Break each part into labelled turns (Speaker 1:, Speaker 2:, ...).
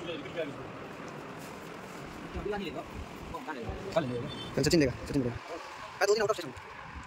Speaker 1: कल सचिन देगा सचिन देगा हाँ दो दिन आउट ऑफ स्टेशन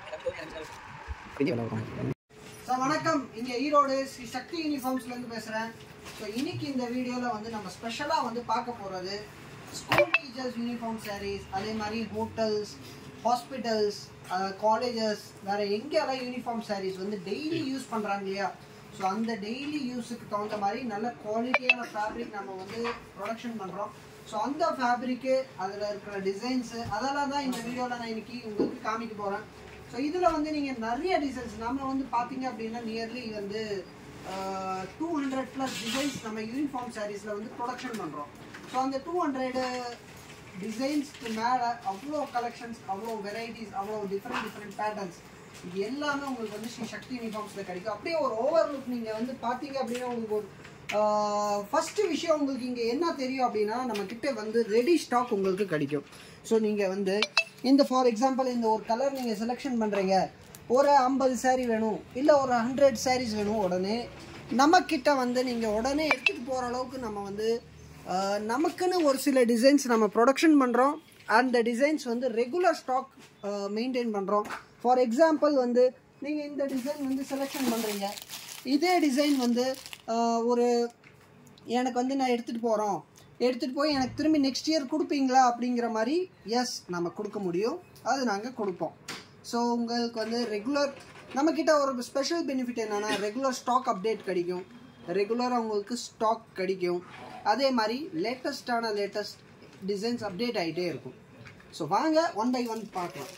Speaker 1: वाला होगा
Speaker 2: சார் வணக்கம் இங்கே ஈரோடு ஸ்ரீ சக்தி யூனிஃபார்ம்ஸ்லேருந்து பேசுகிறேன் ஸோ இன்னைக்கு இந்த வீடியோவில் வந்து நம்ம ஸ்பெஷலாக வந்து பார்க்க போகிறது ஸ்கூல் டீச்சர்ஸ் யூனிஃபார்ம் சாரீஸ் அதே மாதிரி ஹோட்டல்ஸ் ஹாஸ்பிட்டல்ஸ் காலேஜஸ் வேறு எங்கெல்லாம் யூனிஃபார்ம் சாரீஸ் வந்து டெய்லி யூஸ் பண்ணுறாங்க இல்லையா ஸோ அந்த டெய்லி யூஸுக்கு தகுந்த மாதிரி நல்ல குவாலிட்டியான ஃபேப்ரிக் நம்ம வந்து ப்ரொடக்ஷன் பண்ணுறோம் ஸோ அந்த ஃபேப்ரிக்கு அதில் இருக்கிற டிசைன்ஸு அதெல்லாம் தான் இந்த வீடியோவில் நான் இன்னைக்கு உங்களுக்கு காமிக்க போகிறேன் ஸோ இதில் வந்து நீங்கள் நிறைய டிசைன்ஸ் நம்ம வந்து பார்த்தீங்க அப்படின்னா நியர்லி வந்து டூ ஹண்ட்ரட் ப்ளஸ் டிசைன்ஸ் நம்ம யூனிஃபார்ம் சாரீஸில் வந்து ப்ரொடக்ஷன் பண்ணுறோம் ஸோ அந்த டூ ஹண்ட்ரடு டிசைன்ஸ்க்கு மேலே அவ்வளோ கலெக்ஷன்ஸ் அவ்வளோ வெரைட்டிஸ் அவ்வளோ டிஃப்ரெண்ட் டிஃப்ரெண்ட் பேட்டர்ன்ஸ் இது எல்லாமே உங்களுக்கு வந்து ஸ்ரீ சக்தி யூனிஃபார்ம்ஸில் கிடைக்கும் அப்படியே ஒரு ஓவர் லுக் நீங்கள் வந்து பார்த்தீங்க அப்படின்னா உங்களுக்கு ஒரு ஃபஸ்ட்டு விஷயம் உங்களுக்கு இங்கே என்ன தெரியும் அப்படின்னா நம்ம கிட்ட வந்து ரெடி ஸ்டாக் உங்களுக்கு கிடைக்கும் ஸோ நீங்கள் வந்து இந்த ஃபார் எக்ஸாம்பிள் இந்த ஒரு கலர் நீங்கள் செலெக்ஷன் பண்ணுறீங்க ஒரு ஐம்பது saree வேணும் இல்லை ஒரு ஹண்ட்ரட் sarees வேணும் உடனே நம்மக்கிட்ட வந்து நீங்கள் உடனே எடுத்துகிட்டு போகிற அளவுக்கு நம்ம வந்து ஆஹ், நமக்குன்னு ஒரு சில டிசைன்ஸ் நம்ம ப்ரொடக்ஷன் பண்ணுறோம் அந்த டிசைன்ஸ் வந்து ரெகுலர் ஸ்டாக் மெயின்டைன் பண்ணுறோம் ஃபார் எக்ஸாம்பிள் வந்து நீங்கள் இந்த டிசைன் வந்து செலெக்ஷன் பண்ணுறீங்க இதே டிசைன் வந்து ஆஹ், ஒரு எனக்கு வந்து நான் எடுத்துகிட்டு போகிறோம் எடுத்துகிட்டு போய் எனக்கு திரும்பி நெக்ஸ்ட் இயர் கொடுப்பீங்களா அப்படிங்கிற மாதிரி எஸ் நம்ம கொடுக்க முடியும் அது நாங்கள் கொடுப்போம் ஸோ உங்களுக்கு வந்து ரெகுலர் நம்மக்கிட்ட ஒரு ஸ்பெஷல் பெனிஃபிட் என்னென்னா ரெகுலர் ஸ்டாக் அப்டேட் கிடைக்கும் ரெகுலராக உங்களுக்கு ஸ்டாக் கிடைக்கும் அதே மாதிரி லேட்டஸ்டான லேட்டஸ்ட் டிசைன்ஸ் அப்டேட் ஆகிட்டே இருக்கும் ஸோ வாங்க ஒன் பை ஒன் பார்க்கலாம்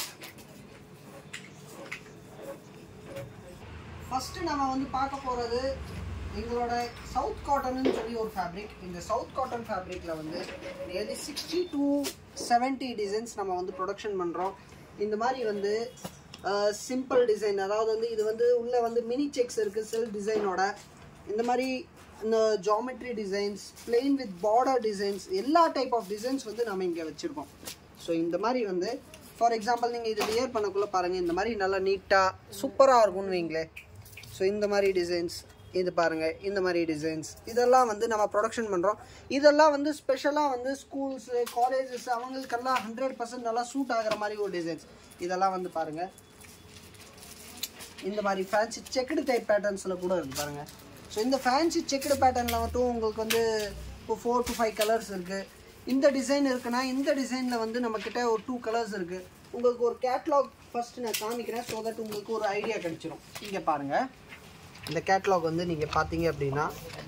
Speaker 2: ஃபஸ்ட்டு நம்ம வந்து பார்க்க போகிறது எங்களோட சவுத் காட்டன்னு சொல்லி ஒரு ஃபேப்ரிக் இந்த சவுத் காட்டன் ஃபேப்ரிக்கில் வந்து nearly sixty to seventy designs நம்ம வந்து ப்ரொடக்ஷன் பண்ணுறோம் இந்த மாதிரி வந்து சிம்பிள் டிசைன் அதாவது வந்து இது வந்து உள்ளே வந்து மினி செக்ஸ் இருக்குது செல்ஃப் டிசைனோட இந்த மாதிரி இந்த geometry designs plain with border designs எல்லா டைப் ஆஃப் டிசைன்ஸ் வந்து நம்ம இங்கே வச்சுருக்கோம் ஸோ இந்த மாதிரி வந்து ஃபார் எக்ஸாம்பிள் நீங்கள் இது வியர் பண்ணக்குள்ளே பாருங்கள் இந்த மாதிரி நல்லா நீட்டாக சூப்பராக இருக்கும்னு வைங்களேன் ஸோ இந்த மாதிரி டிசைன்ஸ் இது பாருங்கள் இந்த மாதிரி டிசைன்ஸ் இதெல்லாம் வந்து நம்ம ப்ரொடக்ஷன் பண்ணுறோம் இதெல்லாம் வந்து ஸ்பெஷலாக வந்து ஸ்கூல்ஸு காலேஜஸ் அவங்களுக்கெல்லாம் ஹண்ட்ரட் பர்சன்ட் நல்லா சூட் ஆகிற மாதிரி ஒரு டிசைன்ஸ் இதெல்லாம் வந்து பாருங்கள் இந்த மாதிரி ஃபேன்சி செக்குடு டைப் பேட்டர்ன்ஸில் கூட இருக்கு பாருங்கள் ஸோ இந்த ஃபேன்சி செக்குடு பேட்டர்னில் மட்டும் உங்களுக்கு வந்து இப்போ ஃபோர் டு ஃபைவ் கலர்ஸ் இருக்குது இந்த டிசைன் இருக்குன்னா இந்த டிசைனில் வந்து நம்மக்கிட்ட ஒரு டூ கலர்ஸ் இருக்குது உங்களுக்கு ஒரு கேட்லாக் ஃபஸ்ட்டு நான் காமிக்கிறேன் ஸோ தட் உங்களுக்கு ஒரு ஐடியா கிடைச்சிரும் இங்கே பாருங்கள் இந்த கேட்லாக் வந்து நீங்கள் பார்த்தீங்க அப்படின்னா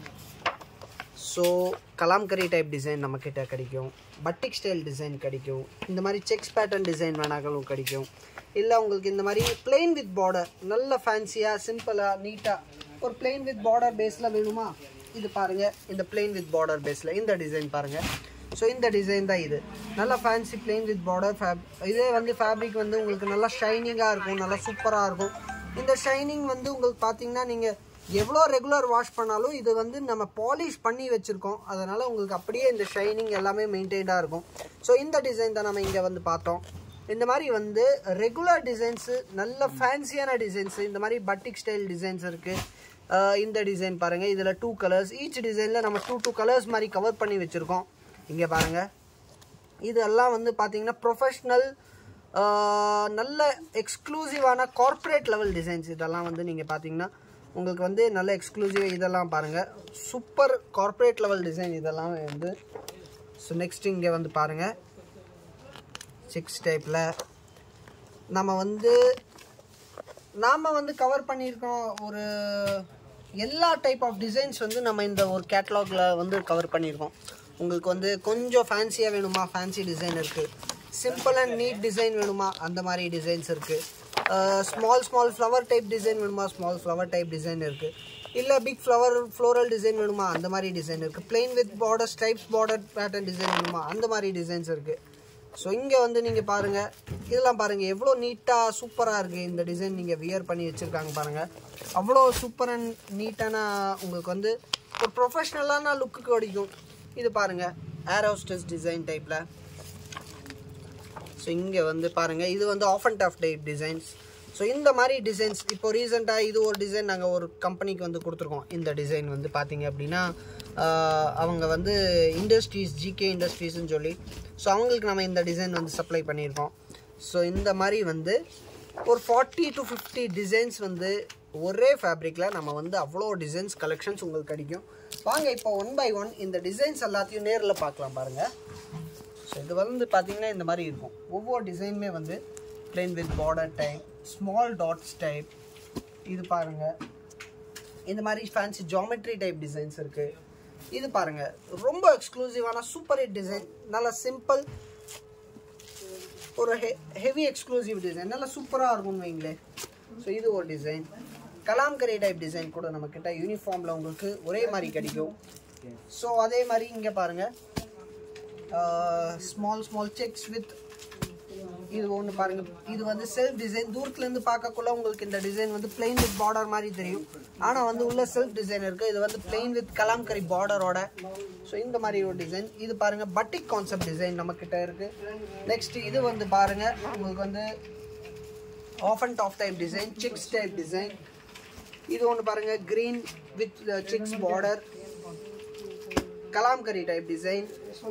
Speaker 2: ஸோ கலாம்கரி டைப் டிசைன் நம்மக்கிட்ட கிடைக்கும் பட்டிக் ஸ்டைல் டிசைன் கிடைக்கும் இந்த மாதிரி செக்ஸ் பேட்டர்ன் டிசைன் வேணாங்களும் கிடைக்கும் இல்லை உங்களுக்கு இந்த மாதிரி பிளெயின் வித் பார்டர் நல்ல ஃபேன்சியாக சிம்பிளாக நீட்டாக ஒரு பிளெயின் வித் பார்டர் பேஸில் வேணுமா இது பாருங்கள் இந்த பிளெயின் வித் பார்டர் பேஸில் இந்த டிசைன் பாருங்கள் ஸோ இந்த டிசைன் தான் இது நல்லா fancy plain with border fab இதே வந்து ஃபேப்ரிக் வந்து உங்களுக்கு நல்லா ஷைனிங்காக இருக்கும் நல்லா சூப்பராக இருக்கும் இந்த ஷைனிங் வந்து உங்களுக்கு பார்த்தீங்கன்னா நீங்கள் எவ்வளோ ரெகுலர் வாஷ் பண்ணாலும் இது வந்து நம்ம பாலிஷ் பண்ணி வச்சுருக்கோம் அதனால் உங்களுக்கு அப்படியே இந்த ஷைனிங் எல்லாமே மெயின்டைன்டாக இருக்கும் ஸோ இந்த டிசைன் தான் நம்ம இங்கே வந்து பார்த்தோம் இந்த மாதிரி வந்து ரெகுலர் டிசைன்ஸு நல்ல ஃபேன்சியான டிசைன்ஸு இந்த மாதிரி பட்டிக் ஸ்டைல் டிசைன்ஸ் இருக்குது இந்த டிசைன் பாருங்கள் இதில் டூ கலர்ஸ் ஈச் டிசைனில் நம்ம டூ டூ கலர்ஸ் மாதிரி கவர் பண்ணி வச்சுருக்கோம் இங்கே பாருங்கள் இதெல்லாம் வந்து பார்த்தீங்கன்னா ப்ரொஃபஷ்னல் நல்ல எக்ஸ்க்ளூசிவான கார்ப்பரேட் லெவல் டிசைன்ஸ் இதெல்லாம் வந்து நீங்கள் பார்த்தீங்கன்னா உங்களுக்கு வந்து நல்ல எக்ஸ்க்ளூசிவ் இதெல்லாம் பாருங்கள் சூப்பர் கார்ப்பரேட் லெவல் டிசைன் இதெல்லாம் வந்து ஸோ நெக்ஸ்ட் இங்கே வந்து பாருங்கள் சிக்ஸ் டைப்பில் நம்ம வந்து நாம் வந்து கவர் பண்ணியிருக்கோம் ஒரு எல்லா டைப் ஆஃப் டிசைன்ஸ் வந்து நம்ம இந்த ஒரு கேட்லாகில் வந்து கவர் பண்ணியிருக்கோம் உங்களுக்கு வந்து கொஞ்சம் ஃபேன்சியாக வேணுமா ஃபேன்சி டிசைன் இருக்குது சிம்பிள் அண்ட் நீட் டிசைன் வேணுமா அந்த மாதிரி டிசைன்ஸ் இருக்குது small small flower type design வேணுமா ஸ்மால் ஃப்ளவர் டைப் டிசைன் இருக்குது இல்லை பிக் ஃப்ளவர் ஃப்ளோரல் டிசைன் வேணுமா அந்த மாதிரி டிசைன் இருக்குது plain with border stripes border pattern design வேணுமா அந்த மாதிரி டிசைன்ஸ் இருக்குது ஸோ இங்கே வந்து நீங்கள் பாருங்கள் இதெல்லாம் பாருங்கள் எவ்வளோ நீட்டாக சூப்பராக இருக்குது இந்த டிசைன் நீங்கள் வியர் பண்ணி வச்சுருக்காங்க பாருங்கள் அவ்வளோ சூப்பர் அண்ட் நீட்டான உங்களுக்கு வந்து ஒரு ப்ரொஃபஷ்னலான லுக்கு கிடைக்கும் இது பாருங்கள் ஏர் ஹோஸ்டஸ் டிசைன் டைப்பில் ஸோ இங்கே வந்து பாருங்கள் இது வந்து half and half type designs so இந்த மாதிரி டிசைன்ஸ் இப்போ ரீசெண்டாக இது ஒரு டிசைன் நாங்கள் ஒரு கம்பெனிக்கு வந்து கொடுத்துருக்கோம் இந்த டிசைன் வந்து பார்த்தீங்க அப்படின்னா ஆஹ் அவங்க வந்து இண்டஸ்ட்ரீஸ் ஜிகே இண்டஸ்ட்ரீஸ்னு சொல்லி ஸோ அவங்களுக்கு நம்ம இந்த டிசைன் வந்து சப்ளை பண்ணியிருக்கோம் ஸோ இந்த மாதிரி வந்து ஒரு ஃபார்ட்டி டு ஃபிஃப்டி டிசைன்ஸ் வந்து ஒரே ஃபேப்ரிக்கில் நம்ம வந்து அவ்வளோ டிசைன்ஸ் கலெக்ஷன்ஸ் உங்களுக்கு கிடைக்கும் வாங்க இப்போ ஒன் பை ஒன் இந்த டிசைன்ஸ் எல்லாத்தையும் நேரில் பார்க்கலாம் பாருங்கள் ஸோ இது வந்து பார்த்தீங்கன்னா இந்த மாதிரி இருக்கும் ஒவ்வொரு டிசைனுமே வந்து plain with border type small dots type இது பாருங்கள் இந்த மாதிரி ஃபேன்சி ஜாமெட்ரி டைப் டிசைன்ஸ் இருக்குது இது பாருங்கள் ரொம்ப எக்ஸ்க்ளூசிவான சூப்பர் ஹிட் டிசைன் நல்ல சிம்பிள் ஒரு ஹெ ஹெவி எக்ஸ்க்ளூசிவ் டிசைன் நல்லா சூப்பராக இருக்கும்னு வைங்களேன் ஸோ இது ஒரு டிசைன் கலாம்கரி டைப் டிசைன் கூட நம்மக்கிட்ட யூனிஃபார்மில் உங்களுக்கு ஒரே மாதிரி கிடைக்கும் ஸோ அதே மாதிரி இங்கே பாருங்கள் ஸ்மால் ஸ்மால் செக்ஸ் வித் இது ஒன்று பாருங்க இது வந்து செல்ஃப் டிசைன் தூரத்துலேருந்து பார்க்கக்குள்ள உங்களுக்கு இந்த டிசைன் வந்து பிளெயின் வித் பார்டர் மாதிரி தெரியும் ஆனால் வந்து உள்ள செல்ஃப் டிசைன் இருக்குது இது வந்து பிளெயின் வித் கலாம்கரி பார்டரோட ஸோ இந்த மாதிரி ஒரு டிசைன் இது பாருங்க பட்டிக் கான்செப்ட் டிசைன் நம்மக்கிட்ட இருக்குது நெக்ஸ்ட் இது வந்து பாருங்க உங்களுக்கு வந்து half and top type design checks type design இது ஒன்று பாருங்க green with checks border Kalamkari type design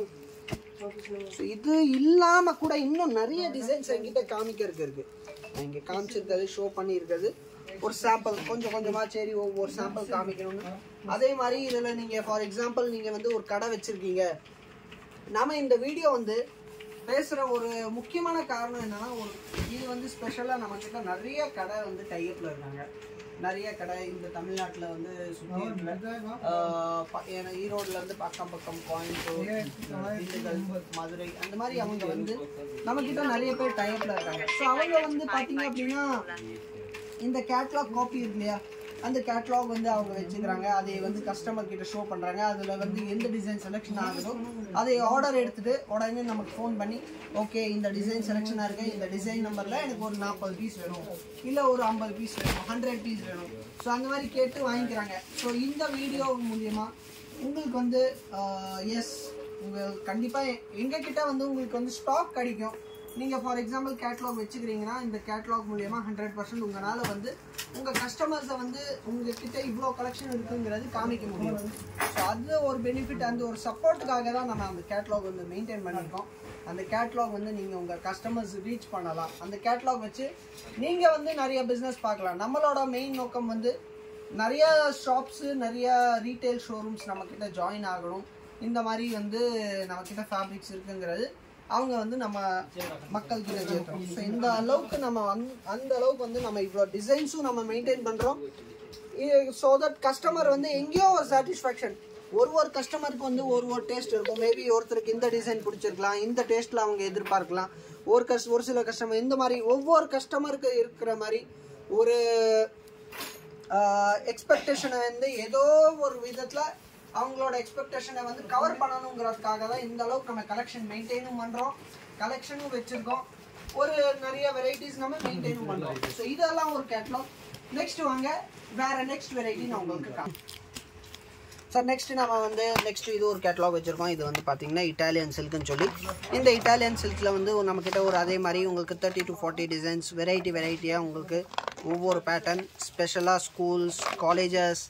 Speaker 2: so இது இல்லாமல் கூட இன்னும் நிறைய டிசைன்ஸ் என்கிட்ட காமிக்கிறதுக்கு இருக்கு நான் இங்கே காமிச்சிருக்கிறது ஷோ பண்ணியிருக்கிறது ஒரு சாம்பிள் கொஞ்சம் கொஞ்சமாக சரி ஒவ்வொரு சாம்பிள் காமிக்கணும்னு அதே மாதிரி இதில் நீங்கள் ஃபார் எக்ஸாம்பிள் நீங்கள் வந்து ஒரு கடை வச்சுருக்கீங்க நம்ம இந்த வீடியோ வந்து பேசுகிற ஒரு முக்கியமான காரணம் என்னன்னா ஒரு இது வந்து ஸ்பெஷலாக நம்மக்கிட்ட நிறைய கடை வந்து டைப்பில் இருக்காங்க நிறைய கடை இந்த தமிழ்நாட்டில் வந்து சுற்றி இருக்கிற ஈரோடுல இருந்து பக்கம் பக்கம் கோயம்புத்தூர் திண்டுக்கல் மதுரை அந்த மாதிரி அவங்க வந்து நம்மக்கிட்ட நிறைய பேர் டைப்பில் இருக்காங்க ஸோ அவங்க வந்து பார்த்தீங்க அப்படின்னா இந்த கேட்லாக் காப்பி இருக்கு இல்லையா அந்த கேட்லாக் வந்து அவங்க வச்சுக்கிறாங்க அதை வந்து கஸ்டமர் கிட்ட ஷோ பண்றாங்க அதுல வந்து எந்த டிசைன் செலெக்ஷன் ஆகுதோ அதை ஆர்டர் எடுத்துட்டு உடனே நமக்கு ஃபோன் பண்ணி ஓகே இந்த டிசைன் செலெக்ஷனா இருக்கு இந்த டிசைன் நம்பர்ல எனக்கு ஒரு நாற்பது பீஸ் வேணும் இல்ல ஒரு ஐம்பது பீஸ் வேணும் ஹண்ட்ரட் பீஸ் வேணும் ஸோ அந்த மாதிரி கேட்டு வாங்கிக்கிறாங்க ஸோ இந்த வீடியோ மூலியமா உங்களுக்கு வந்து எஸ் உங்கள் கண்டிப்பாக எங்ககிட்ட வந்து உங்களுக்கு வந்து ஸ்டாக் கிடைக்கும் நீங்கள் ஃபார் எக்ஸாம்பிள் கேட்லாக் வச்சுக்கிறீங்கன்னா இந்த கேட்லாக் மூலியமா ஹண்ட்ரட் பர்சன்ட் உங்களால் வந்து உங்கள் கஸ்டமர்ஸை வந்து உங்ககிட்ட இவ்வளோ கலெக்ஷன் இருக்குங்கிறது காமிக்க முடியும் ஸோ அது ஒரு பெனிஃபிட் அந்த ஒரு சப்போர்ட்டுக்காக தான் நம்ம அந்த கேட்லாக் வந்து மெயின்டைன் பண்ணியிருக்கோம் அந்த கேட்லாக் வந்து நீங்கள் உங்கள் கஸ்டமர்ஸ் ரீச் பண்ணலாம் அந்த கேட்லாக் வச்சு நீங்கள் வந்து நிறைய பிஸ்னஸ் பார்க்கலாம் நம்மளோட மெயின் நோக்கம் வந்து நிறைய ஷாப்ஸு நிறைய ரீட்டைல் ஷோரூம்ஸ் நம்மக்கிட்ட ஜாயின் ஆகணும் இந்த மாதிரி வந்து நம்மக்கிட்ட ஃபேப்ரிக்ஸ் இருக்குங்கிறது அவங்க வந்து நம்ம மக்கள் கிட்ட சேர்த்தோம் ஸோ இந்த அளவுக்கு நம்ம வந்து அந்த அளவுக்கு வந்து நம்ம இவ்வளோ டிசைன்ஸும் நம்ம மெயின்டைன் பண்ணுறோம் ஸோ தட் கஸ்டமர் வந்து எங்கேயோ ஒரு சாட்டிஸ்ஃபேக்ஷன் ஒரு ஒரு கஸ்டமருக்கு வந்து ஒரு ஒரு டேஸ்ட் இருக்கும் மேபி ஒருத்தருக்கு இந்த டிசைன் பிடிச்சிருக்கலாம் இந்த டேஸ்ட்டில் அவங்க எதிர்பார்க்கலாம் ஒரு கஸ் ஒரு சில கஸ்டமர் இந்த மாதிரி ஒவ்வொரு கஸ்டமருக்கு இருக்கிற மாதிரி ஒரு எக்ஸ்பெக்டேஷனை வந்து ஏதோ ஒரு விதத்தில் அவங்களோட எக்ஸ்பெக்டேஷனை வந்து கவர் பண்ணணுங்கிறதுக்காக தான் இந்த அளவுக்கு நம்ம கலெக்ஷன் மெயின்டைனும் பண்ணுறோம் கலெக்ஷனும் வச்சுருக்கோம் ஒரு நிறைய வெரைட்டிஸ் நம்ம மெயின்டைனும் பண்ணுறோம் ஸோ இதெல்லாம் ஒரு கேட்லாக் நெக்ஸ்ட் வாங்க வேற நெக்ஸ்ட் வெரைட்டி நான் உங்களுக்கு காமி சார் நெக்ஸ்ட் நம்ம வந்து நெக்ஸ்ட் இது ஒரு கேட்லாக் வச்சுருக்கோம் இது வந்து பார்த்தீங்கன்னா இட்டாலியன் சில்க்னு சொல்லி இந்த இட்டாலியன் சில்கில் வந்து நம்மக்கிட்ட ஒரு அதே மாதிரி உங்களுக்கு thirty to forty designs variety வெரைட்டியாக உங்களுக்கு ஒவ்வொரு பேட்டர்ன் ஸ்பெஷலாக ஸ்கூல்ஸ் காலேஜஸ்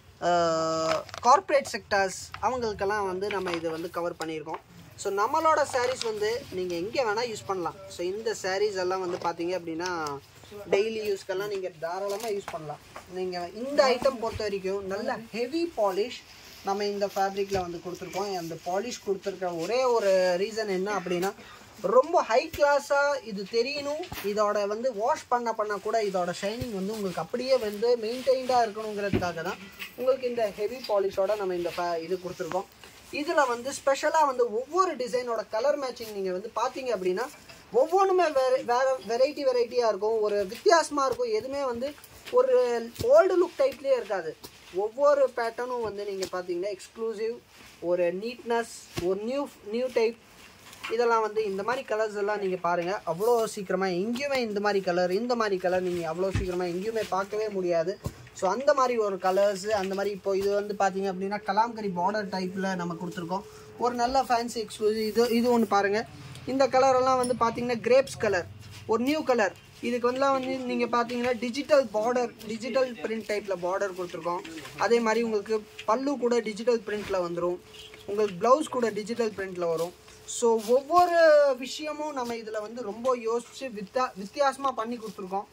Speaker 2: கார்ப்பரேட் செக்டர்ஸ் அவங்களுக்கெல்லாம் வந்து நம்ம இதை வந்து கவர் பண்ணியிருக்கோம் ஸோ நம்மளோட சாரீஸ் வந்து நீங்கள் எங்கே வேணால் யூஸ் பண்ணலாம் ஸோ இந்த சாரீஸ் எல்லாம் வந்து பார்த்தீங்க அப்படின்னா டெய்லி யூஸ்க்கெல்லாம் நீங்கள் தாராளமாக யூஸ் பண்ணலாம் நீங்கள் இந்த ஐட்டம் பொறுத்த வரைக்கும் நல்ல ஹெவி பாலிஷ் நம்ம இந்த ஃபேப்ரிக்கில் வந்து கொடுத்துருக்கோம் அந்த பாலிஷ் கொடுத்துருக்க ஒரே ஒரு ரீசன் என்ன அப்படின்னா ரொம்ப ஹை கிளாஸாக இது தெரியணும் இதோட வந்து வாஷ் பண்ண பண்ண கூட இதோட ஷைனிங் வந்து உங்களுக்கு அப்படியே வந்து மெயின்டைன்டாக இருக்கணுங்கிறதுக்காக தான் உங்களுக்கு இந்த ஹெவி பாலிஷோட நம்ம இந்த fa- இது கொடுத்துருக்கோம் இதில் வந்து ஸ்பெஷலாக வந்து ஒவ்வொரு டிசைனோட கலர் மேட்சிங் நீங்கள் வந்து பார்த்தீங்க அப்படின்னா ஒவ்வொன்றுமே வேற வேற வெரைட்டி வெரைட்டியாக இருக்கும் ஒரு வித்தியாசமாக இருக்கும் எதுவுமே வந்து ஒரு ஓல்டு லுக் டைப்லேயே இருக்காது ஒவ்வொரு பேட்டர்னும் வந்து நீங்கள் பார்த்தீங்கன்னா எக்ஸ்க்ளூசிவ் ஒரு நீட்னஸ் ஒரு நியூ நியூ டைப் இதெல்லாம் வந்து இந்த மாதிரி கலர்ஸ் எல்லாம் நீங்கள் பாருங்கள் அவ்வளோ சீக்கிரமாக எங்கேயுமே இந்த மாதிரி கலர் இந்த மாதிரி கலர் நீங்கள் அவ்வளோ சீக்கிரமாக எங்கேயுமே பார்க்கவே முடியாது ஸோ அந்த மாதிரி ஒரு கலர்ஸ் அந்த மாதிரி இப்போ இது வந்து பார்த்தீங்க அப்படின்னா கலாம்கரி பார்டர் டைப்பில் நம்ம கொடுத்துருக்கோம் ஒரு நல்ல ஃபேன்சி எக்ஸ்க்ளூசிவ் இது இது ஒன்று பாருங்கள் இந்த கலர் எல்லாம் வந்து பார்த்தீங்கன்னா கிரேப்ஸ் கலர் ஒரு நியூ கலர் இதுக்கு வந்துலாம் வந்து நீங்கள் பார்த்தீங்கன்னா டிஜிட்டல் பார்டர் டிஜிட்டல் பிரிண்ட் டைப்பில் பார்டர் கொடுத்துருக்கோம் அதே மாதிரி உங்களுக்கு பல்லு கூட டிஜிட்டல் பிரிண்டில் வந்துடும் உங்களுக்கு ப்ளவுஸ் கூட டிஜிட்டல் பிரிண்டில் வரும் ஸோ ஒவ்வொரு விஷயமும் நம்ம இதில் வந்து ரொம்ப யோசித்து வித்தா வித்தியாசமாக பண்ணி கொடுத்துருக்கோம்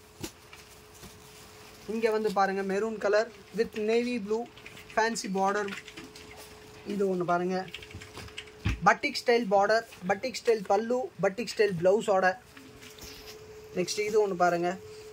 Speaker 2: இங்கே வந்து பாருங்கள் maroon colour with navy blue fancy border இது ஒன்று பாருங்கள் batik style border batik style pallu batik style ப்ளவுஸோட நெக்ஸ்ட் இது ஒன்று பாருங்கள்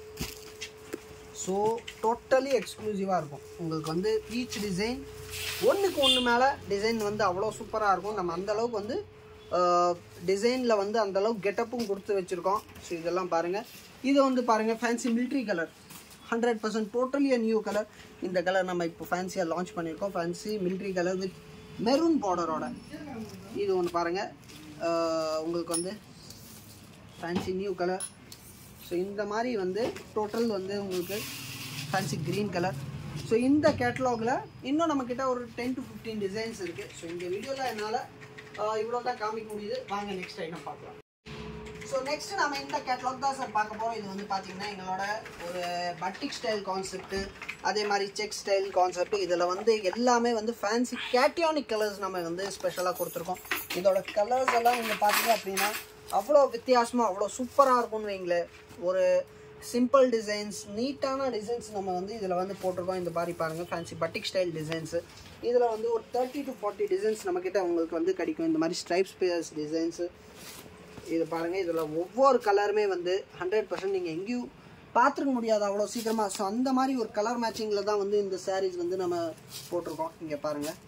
Speaker 2: ஸோ டோட்டலி எக்ஸ்க்ளூசிவாக இருக்கும் உங்களுக்கு வந்து ஈச் டிசைன் ஒன்றுக்கு ஒன்று மேலே டிசைன் வந்து அவ்வளோ சூப்பராக இருக்கும் நம்ம அந்த அளவுக்கு வந்து டிசைனில் வந்து அந்த அளவுக்கு கெட்டப்பும் கொடுத்து வச்சுருக்கோம் ஸோ இதெல்லாம் பாருங்கள் இது வந்து பாருங்கள் fancy military colour hundred percent totally a new colour இந்த கலர் நம்ம இப்போ ஃபேன்சியாக லான்ச் பண்ணியிருக்கோம் fancy military colour with maroon பார்டரோட இது ஒன்று பாருங்கள் உங்களுக்கு வந்து ஃபேன்சி நியூ கலர் ஸோ இந்த மாதிரி வந்து டோட்டல் வந்து உங்களுக்கு ஃபேன்சி க்ரீன் கலர் ஸோ இந்த கேட்டலாகில் இன்னும் நம்மக்கிட்ட ஒரு டென் டு ஃபிஃப்டீன் டிசைன்ஸ் இருக்குது ஸோ இந்த வீடியோவில் என்னால் இவ்வளோ தான் காமிக்க முடியுது வாங்க நெக்ஸ்ட் ஐட்டம் பார்க்கலாம் ஸோ நெக்ஸ்ட் நம்ம இந்த கேட்டலாக் தான் சார் பார்க்க போகிறோம் இது வந்து பார்த்தீங்கன்னா எங்களோட ஒரு பட்டிக் ஸ்டைல் கான்செப்ட் அதே மாதிரி செக் ஸ்டைல் கான்செப்ட் இதில் வந்து எல்லாமே வந்து ஃபேன்சி கேட்டியானிக் கலர்ஸ் நம்ம வந்து ஸ்பெஷலாக கொடுத்துருக்கோம் இதோட கலர்ஸ் எல்லாம் நீங்கள் பார்த்தீங்க அப்படின்னா அவ்வளோ வித்தியாசமாக அவ்வளோ சூப்பராக இருக்கும்னு வைங்களேன் ஒரு சிம்பிள் டிசைன்ஸ் நீட்டான டிசைன்ஸ் நம்ம வந்து இதில் வந்து போட்டிருக்கோம் இந்த மாதிரி பாருங்கள் ஃபேன்சி பட்டிக் ஸ்டைல் டிசைன்ஸு இதில் வந்து ஒரு தேர்ட்டி டு ஃபார்ட்டி டிசைன்ஸ் நம்மக்கிட்ட உங்களுக்கு வந்து கிடைக்கும் இந்த மாதிரி ஸ்ட்ரைப்ஸ் பேர்ஸ் டிசைன்ஸு இது பாருங்கள் இதில் ஒவ்வொரு கலருமே வந்து ஹண்ட்ரட் பர்சன்ட் நீங்கள் எங்கேயும் பார்த்துருக்க முடியாது அவ்வளோ சீக்கிரமாக ஸோ அந்த மாதிரி ஒரு கலர் மேட்சிங்கில் தான் வந்து இந்த சாரீஸ் வந்து நம்ம போட்டிருக்கோம் இங்கே பாருங்கள்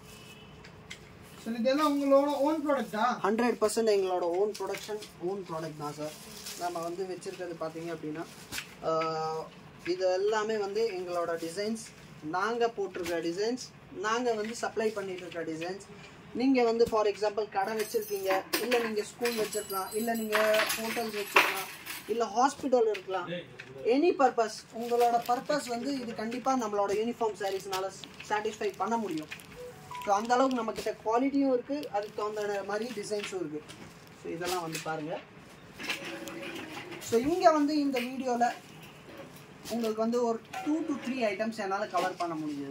Speaker 1: ஸோ இதெல்லாம் உங்களோட ஓன் ப்ராடக்ட்டா
Speaker 2: ஹண்ட்ரட் பர்சன்ட் எங்களோட ஓன் ப்ரொடக்ஷன் ஓன் ப்ராடக்ட் தான் சார் நம்ம வந்து வச்சுருக்கிறது பார்த்தீங்க அப்படின்னா ஆஹ், இது எல்லாமே வந்து எங்களோட டிசைன்ஸ் நாங்கள் போட்டிருக்க டிசைன்ஸ் நாங்கள் வந்து சப்ளை பண்ணிட்டு இருக்க டிசைன்ஸ் நீங்கள் வந்து ஃபார் எக்ஸாம்பிள் கடை வச்சுருக்கீங்க இல்லை நீங்கள் ஸ்கூல் வச்சுருக்கலாம் இல்லை நீங்கள் ஹோட்டல்ஸ் வச்சுருக்கலாம் இல்லை ஹாஸ்பிட்டல் இருக்கலாம் எனி பர்பஸ் உங்களோட பர்பஸ் வந்து இது கண்டிப்பாக நம்மளோட யூனிஃபார்ம் சாரீஸ்னால சாட்டிஸ்ஃபை பண்ண முடியும் ஸோ அந்த அளவுக்கு நம்ம கிட்ட குவாலிட்டியும் இருக்குது அதுக்கு தகுந்த மாதிரி டிசைன்ஸும் இருக்குது ஸோ இதெல்லாம் வந்து பாருங்கள் ஸோ இங்கே வந்து இந்த வீடியோவில் உங்களுக்கு வந்து ஒரு டூ டு த்ரீ ஐட்டம்ஸ் என்னால் கவர் பண்ண முடிஞ்சது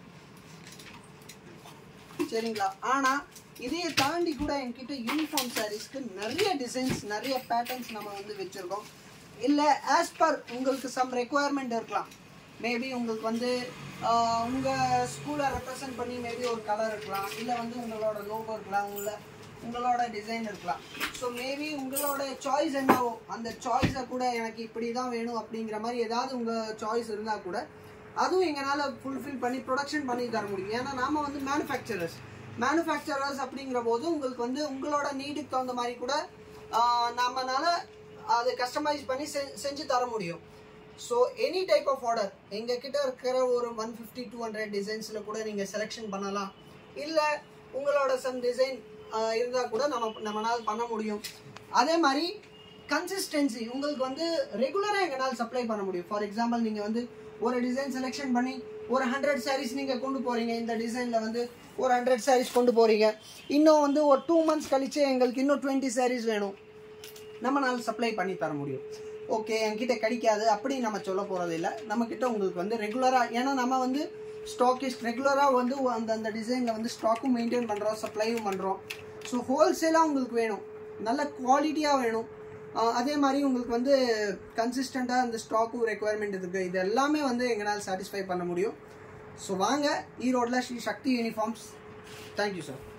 Speaker 2: சரிங்களா ஆனால் இதையை தாண்டி கூட என்கிட்ட யூனிஃபார்ம் சாரீஸ்க்கு நிறைய டிசைன்ஸ் நிறைய பேட்டர்ன்ஸ் நம்ம வந்து வச்சுருக்கோம் இல்லை ஆஸ் பர் உங்களுக்கு சம் ரெக்குவயர்மெண்ட் இருக்கலாம் மேபி உங்களுக்கு வந்து ஆஹ், உங்க ஸ்கூலை ரெப்ரசன்ட் பண்ணி மேபி ஒரு கலர் இருக்கலாம் இல்லை வந்து உங்களோட லோகோ இருக்கலாம் உங்கள உங்களோட டிசைன் இருக்கலாம் ஸோ மேபி உங்களோட சாய்ஸ் என்னவோ அந்த சாய்ஸை கூட எனக்கு இப்படி தான் வேணும் அப்படிங்கிற மாதிரி ஏதாவது உங்கள் சாய்ஸ் இருந்தால் கூட அதுவும் எங்களால் ஃபுல்ஃபில் பண்ணி ப்ரொடக்ஷன் பண்ணி தர முடியும் ஏன்னா நாம வந்து மேனுஃபேக்சரர்ஸ் மேனுஃபேக்சரர்ஸ் அப்படிங்கிற போது உங்களுக்கு வந்து உங்களோட நீடுக்கு தகுந்த மாதிரி கூட ஆஹ், நம்மனால அதை கஸ்டமைஸ் பண்ணி செ- செஞ்சு தர முடியும் so any type of order எங்கள் கிட்ட இருக்கிற ஒரு ஒன் ஃபிஃப்டி டூ ஹண்ட்ரட் டிசைன்ஸில் கூட நீங்கள் செலெக்ஷன் பண்ணலாம் இல்லை உங்களோட சம் டிசைன் இருந்தால் கூட நம்ம நம்மளால் பண்ண முடியும் அதே மாதிரி கன்சிஸ்டன்சி உங்களுக்கு வந்து ரெகுலராக எங்களால் சப்ளை பண்ண முடியும் ஃபார் எக்ஸாம்பிள் நீங்கள் வந்து ஒரு டிசைன் செலெக்ஷன் பண்ணி ஒரு ஹண்ட்ரட் sarees நீங்கள் கொண்டு போகிறீங்க இந்த டிசைனில் வந்து ஒரு ஹண்ட்ரட் sarees கொண்டு போகிறீங்க இன்னும் வந்து ஒரு டூ மந்த்ஸ் கழிச்சு எங்களுக்கு இன்னும் டுவெண்ட்டி sarees வேணும் நம்மளால சப்ளை பண்ணி தர முடியும் ஓகே என்கிட்ட கிடைக்காது அப்படி நம்ம சொல்ல போகிறது இல்லை நம்மக்கிட்ட உங்களுக்கு வந்து ரெகுலராக ஏன்னா நம்ம வந்து ஸ்டாக்கிஸ்ட் ரெகுலராக வந்து அந்த அந்த டிசைனில் வந்து ஸ்டாக்கும் மெயின்டைன் பண்ணுறோம் சப்ளையும் பண்ணுறோம் ஸோ ஹோல்சேலாக உங்களுக்கு வேணும் நல்ல குவாலிட்டியாக வேணும் ஆஹ் அதே மாதிரி உங்களுக்கு வந்து கன்சிஸ்டண்ட்டாக அந்த ஸ்டாக்கும் ரெக்குவயர்மெண்ட் இருக்குது இது எல்லாமே வந்து எங்களால் சாட்டிஸ்ஃபை பண்ண முடியும் ஸோ வாங்க ஈரோட்டில் Sri Sakthi uniforms thank you sir